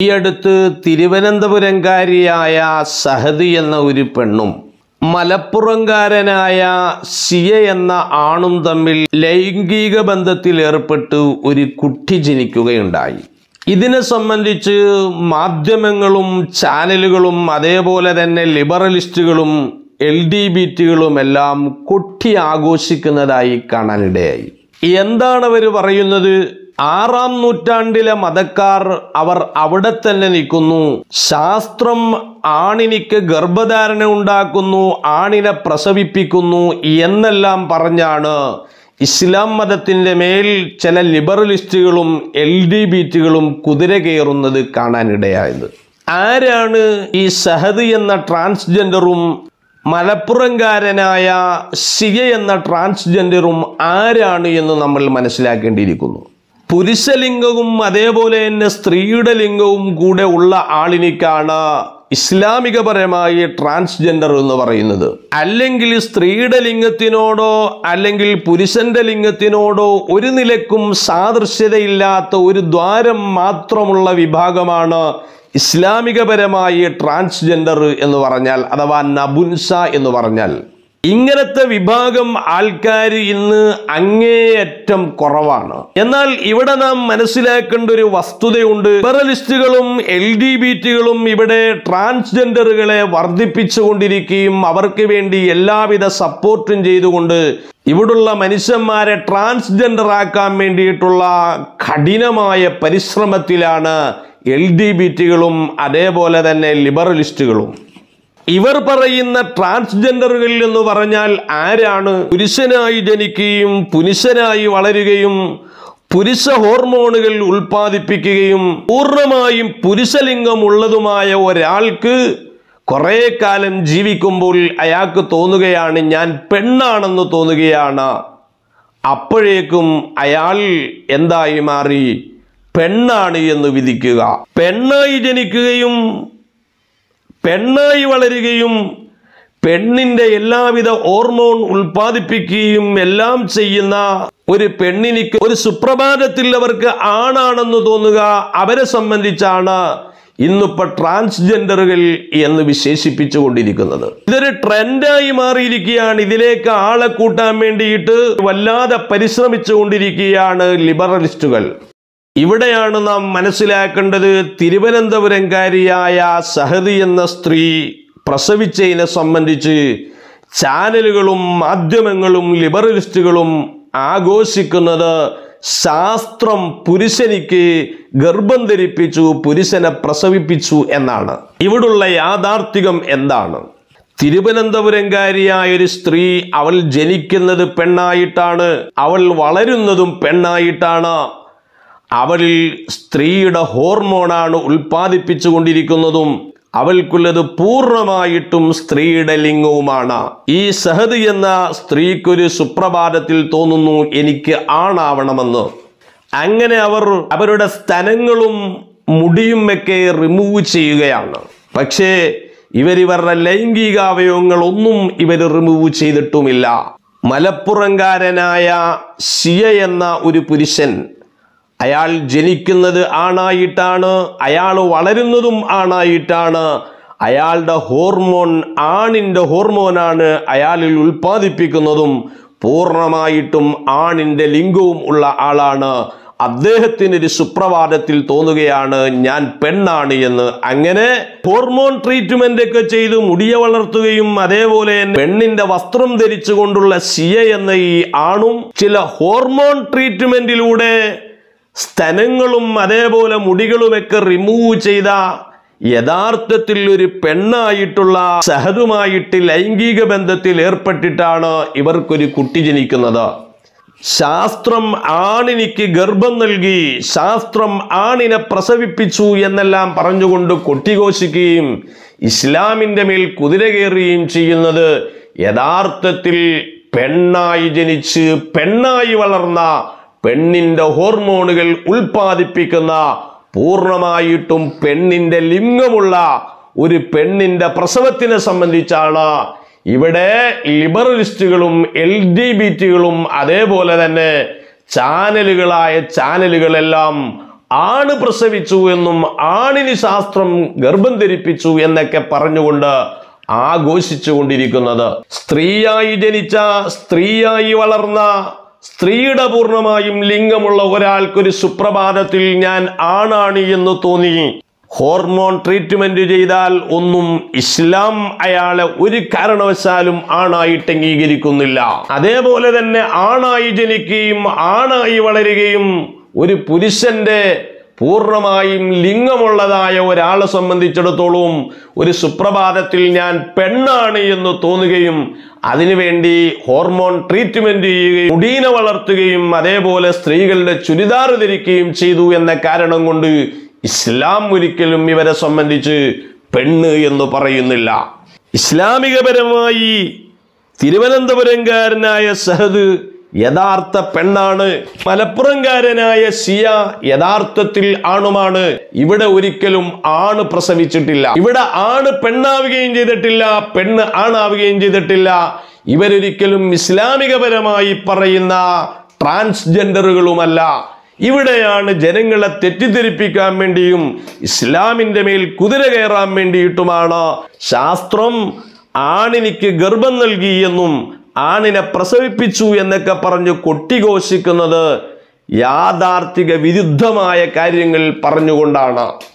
ഈ അടുത്ത് തിരുവനന്തപുരംകാരിയായ സഹദി എന്ന ഒരു പെണ്ണും മലപ്പുറംകാരനായ സിയ എന്ന ആണും തമ്മിൽ ലൈംഗിക ബന്ധത്തിൽ ഏർപ്പെട്ട് ഒരു കുട്ടി ജനിക്കുകയുണ്ടായി ഇതിനെ സംബന്ധിച്ച് മാധ്യമങ്ങളും ചാനലുകളും അതേപോലെ തന്നെ ലിബറലിസ്റ്റുകളും എൽ ഡി ബി ടികളും എല്ലാം കൊട്ടി ആഘോഷിക്കുന്നതായി കാണാനിടയായി എന്താണ് അവർ പറയുന്നത് ആറാം നൂറ്റാണ്ടിലെ മതക്കാർ അവർ അവിടെ തന്നെ നിൽക്കുന്നു ശാസ്ത്രം ആണിനിക്ക് ഗർഭധാരണ ഉണ്ടാക്കുന്നു ആണിനെ പ്രസവിപ്പിക്കുന്നു എന്നെല്ലാം പറഞ്ഞാണ് ഇസ്ലാം മതത്തിൻ്റെ മേൽ ചില ലിബറലിസ്റ്റുകളും എൽ ഡി ബി ടികളും കുതിര കയറുന്നത് കാണാനിടയായത് ആരാണ് ഈ സഹദ് എന്ന ട്രാൻസ്ജെൻഡറും മലപ്പുറംകാരനായ സിയ എന്ന ട്രാൻസ്ജെൻഡറും ആരാണ് എന്ന് നമ്മൾ മനസ്സിലാക്കേണ്ടിയിരിക്കുന്നു പുരുഷലിംഗവും അതേപോലെ തന്നെ സ്ത്രീയുടെ ലിംഗവും കൂടെ ഉള്ള ആളിനിക്കാണ് ഇസ്ലാമികപരമായി ട്രാൻസ്ജെൻഡർ എന്ന് പറയുന്നത് അല്ലെങ്കിൽ സ്ത്രീയുടെ ലിംഗത്തിനോടോ അല്ലെങ്കിൽ പുരുഷന്റെ ലിംഗത്തിനോടോ ഒരു നിലക്കും സാദൃശ്യതയില്ലാത്ത ഒരു ദ്വാരം മാത്രമുള്ള വിഭാഗമാണ് ഇസ്ലാമികപരമായി ട്രാൻസ്ജെൻഡർ എന്ന് പറഞ്ഞാൽ അഥവാ നബുൻസ എന്ന് പറഞ്ഞാൽ ഇങ്ങനത്തെ വിഭാഗം ആൾക്കാർ ഇന്ന് അങ്ങേയറ്റം കുറവാണ് എന്നാൽ ഇവിടെ നാം മനസ്സിലാക്കേണ്ട ഒരു വസ്തുതയുണ്ട് ലിബറലിസ്റ്റുകളും എൽ ഡി ബി ടികളും ഇവിടെ ട്രാൻസ്ജെൻഡറുകളെ വർദ്ധിപ്പിച്ചുകൊണ്ടിരിക്കുകയും അവർക്ക് വേണ്ടി എല്ലാവിധ സപ്പോർട്ടും ചെയ്തുകൊണ്ട് ഇവിടുള്ള മനുഷ്യന്മാരെ ട്രാൻസ്ജെൻഡർ ആക്കാൻ വേണ്ടിയിട്ടുള്ള കഠിനമായ പരിശ്രമത്തിലാണ് എൽ ഡി ബി ടികളും അതേപോലെ തന്നെ ലിബറലിസ്റ്റുകളും ഇവർ പറയുന്ന ട്രാൻസ്ജെൻഡറുകൾ എന്ന് പറഞ്ഞാൽ ആരാണ് പുരുഷനായി ജനിക്കുകയും പുരുഷനായി വളരുകയും പുരുഷ ഹോർമോണുകൾ ഉൽപ്പാദിപ്പിക്കുകയും പൂർണ്ണമായും പുരുഷലിംഗമുള്ളതുമായ ഒരാൾക്ക് കുറേ കാലം ജീവിക്കുമ്പോൾ അയാൾക്ക് തോന്നുകയാണ് ഞാൻ പെണ്ണാണെന്ന് തോന്നുകയാണ് അപ്പോഴേക്കും അയാൾ എന്തായി മാറി പെണ്ണാണ് എന്ന് വിധിക്കുക പെണ്ണായി ജനിക്കുകയും പെണ്ണായി വളരുകയും പെണ്ണിന്റെ എല്ലാവിധ ഹോർമോൺ ഉൽപ്പാദിപ്പിക്കുകയും എല്ലാം ചെയ്യുന്ന ഒരു പെണ്ണിനിക്ക് ഒരു സുപ്രഭാതത്തിൽ അവർക്ക് ആണാണെന്ന് തോന്നുക അവരെ സംബന്ധിച്ചാണ് ഇന്നിപ്പോ ട്രാൻസ്ജെൻഡറുകൾ എന്ന് വിശേഷിപ്പിച്ചുകൊണ്ടിരിക്കുന്നത് ഇതൊരു ട്രെൻഡായി മാറിയിരിക്കുകയാണ് ഇതിലേക്ക് ആളെ കൂട്ടാൻ വേണ്ടിയിട്ട് വല്ലാതെ പരിശ്രമിച്ചുകൊണ്ടിരിക്കുകയാണ് ലിബറലിസ്റ്റുകൾ ഇവിടെയാണ് നാം മനസ്സിലാക്കേണ്ടത് തിരുവനന്തപുരംകാരിയായ സഹദി എന്ന സ്ത്രീ പ്രസവിച്ചതിനെ സംബന്ധിച്ച് ചാനലുകളും മാധ്യമങ്ങളും ലിബറലിസ്റ്റുകളും ആഘോഷിക്കുന്നത് ശാസ്ത്രം പുരുഷനിക്ക് ഗർഭം ധരിപ്പിച്ചു പുരുഷനെ പ്രസവിപ്പിച്ചു എന്നാണ് ഇവിടുള്ള യാഥാർത്ഥികം എന്താണ് തിരുവനന്തപുരംകാരിയായ ഒരു സ്ത്രീ അവൾ ജനിക്കുന്നത് പെണ്ണായിട്ടാണ് അവൾ വളരുന്നതും പെണ്ണായിട്ടാണ് അവളിൽ സ്ത്രീയുടെ ഹോർമോണാണ് ഉൽപ്പാദിപ്പിച്ചുകൊണ്ടിരിക്കുന്നതും അവൾക്കുള്ളത് പൂർണ്ണമായിട്ടും സ്ത്രീയുടെ ലിംഗവുമാണ് ഈ സഹദ് എന്ന സ്ത്രീക്കൊരു സുപ്രഭാതത്തിൽ തോന്നുന്നു എനിക്ക് ആണാവണമെന്ന് അങ്ങനെ അവർ അവരുടെ സ്ഥലങ്ങളും മുടിയും ഒക്കെ റിമൂവ് ചെയ്യുകയാണ് പക്ഷേ ഇവരിവരുടെ ലൈംഗിക അവയവങ്ങളൊന്നും ഇവർ റിമൂവ് ചെയ്തിട്ടുമില്ല മലപ്പുറംകാരനായ ഷിയ എന്ന ഒരു പുരുഷൻ അയാൾ ജനിക്കുന്നത് ആണായിട്ടാണ് അയാൾ വളരുന്നതും ആണായിട്ടാണ് അയാളുടെ ഹോർമോൺ ആണിൻ്റെ ഹോർമോനാണ് അയാളിൽ ഉൽപ്പാദിപ്പിക്കുന്നതും പൂർണ്ണമായിട്ടും ആണിൻ്റെ ലിംഗവും ഉള്ള ആളാണ് അദ്ദേഹത്തിന് ഒരു സുപ്രഭാതത്തിൽ തോന്നുകയാണ് ഞാൻ പെണ്ണാണ് എന്ന് അങ്ങനെ ഹോർമോൺ ട്രീറ്റ്മെന്റ് ഒക്കെ ചെയ്ത് മുടിയ വളർത്തുകയും അതേപോലെ തന്നെ പെണ്ണിന്റെ വസ്ത്രം ധരിച്ചുകൊണ്ടുള്ള സിയ എന്ന ഈ ആണും ചില ഹോർമോൺ ട്രീറ്റ്മെന്റിലൂടെ സ്തനങ്ങളും അതേപോലെ മുടികളുമൊക്കെ റിമൂവ് ചെയ്ത യഥാർത്ഥത്തിൽ ഒരു പെണ്ണായിട്ടുള്ള സഹതുമായിട്ട് ലൈംഗിക ബന്ധത്തിൽ ഏർപ്പെട്ടിട്ടാണ് ഇവർക്കൊരു കുട്ടി ജനിക്കുന്നത് ശാസ്ത്രം ആണിനിക്ക് ഗർഭം നൽകി ശാസ്ത്രം ആണിനെ പ്രസവിപ്പിച്ചു എന്നെല്ലാം പറഞ്ഞുകൊണ്ട് കൊട്ടിഘോഷിക്കുകയും ഇസ്ലാമിന്റെ മേൽ കുതിര കയറുകയും ചെയ്യുന്നത് യഥാർത്ഥത്തിൽ പെണ്ണായി ജനിച്ച് പെണ്ണായി വളർന്ന പെണ്ണിന്റെ ഹോർമോണുകൾ ഉൽപ്പാദിപ്പിക്കുന്ന പൂർണ്ണമായിട്ടും പെണ്ണിന്റെ ലിംഗമുള്ള ഒരു പെണ്ണിന്റെ പ്രസവത്തിനെ സംബന്ധിച്ചാണ് ഇവിടെ ലിബറലിസ്റ്റുകളും എൽ ഡി ബി ടികളും അതേപോലെ തന്നെ ചാനലുകളായ ചാനലുകളെല്ലാം ആണ് പ്രസവിച്ചു എന്നും ആണിന് ശാസ്ത്രം ഗർഭം ധരിപ്പിച്ചു എന്നൊക്കെ പറഞ്ഞുകൊണ്ട് ആഘോഷിച്ചുകൊണ്ടിരിക്കുന്നത് സ്ത്രീയായി ജനിച്ച സ്ത്രീയായി വളർന്ന സ്ത്രീയുടെ പൂർണ്ണമായും ലിംഗമുള്ള ഒരാൾക്കൊരു സുപ്രഭാതത്തിൽ ഞാൻ ആണാണ് എന്ന് തോന്നി ഹോർമോൺ ട്രീറ്റ്മെന്റ് ചെയ്താൽ ഒന്നും ഇസ്ലാം അയാളെ ഒരു കാരണവശാലും ആണായിട്ട് അംഗീകരിക്കുന്നില്ല അതേപോലെ തന്നെ ആണായി ജനിക്കുകയും ആണായി വളരുകയും ഒരു പുരുഷന്റെ പൂർണ്ണമായും ലിംഗമുള്ളതായ ഒരാളെ സംബന്ധിച്ചിടത്തോളം ഒരു സുപ്രഭാതത്തിൽ ഞാൻ പെണ്ണാണ് എന്ന് തോന്നുകയും അതിനുവേണ്ടി ഹോർമോൺ ട്രീറ്റ്മെന്റ് ചെയ്യുകയും മുടീന വളർത്തുകയും അതേപോലെ സ്ത്രീകളുടെ ചുരിദാർ ധരിക്കുകയും ചെയ്തു എന്ന കാരണം കൊണ്ട് ഇസ്ലാം ഒരിക്കലും ഇവരെ സംബന്ധിച്ച് പെണ്ണ് എന്ന് പറയുന്നില്ല ഇസ്ലാമികപരമായി തിരുവനന്തപുരംകാരനായ സഹദ് യഥാർത്ഥ പെണ്ണാണ് മലപ്പുറംകാരനായ സിയ യഥാർത്ഥത്തിൽ ആണുമാണ് ഇവിടെ ഒരിക്കലും ആണ് പ്രസവിച്ചിട്ടില്ല ഇവിടെ ആണ് പെണ്ണാവുകയും ചെയ്തിട്ടില്ല പെണ്ണ് ആണാവുകയും ചെയ്തിട്ടില്ല ഇവരൊരിക്കലും ഇസ്ലാമികപരമായി പറയുന്ന ട്രാൻസ്ജെൻഡറുകളുമല്ല ഇവിടെയാണ് ജനങ്ങളെ തെറ്റിദ്ധരിപ്പിക്കാൻ വേണ്ടിയും ഇസ്ലാമിന്റെ മേൽ കുതിര കയറാൻ വേണ്ടിയിട്ടുമാണ് ശാസ്ത്രം ആണിനിക്ക് ഗർഭം നൽകി എന്നും ആണിനെ പ്രസവിപ്പിച്ചു എന്നൊക്കെ പറഞ്ഞ് കൊട്ടിഘോഷിക്കുന്നത് യാഥാർത്ഥിക വിരുദ്ധമായ കാര്യങ്ങൾ പറഞ്ഞുകൊണ്ടാണ്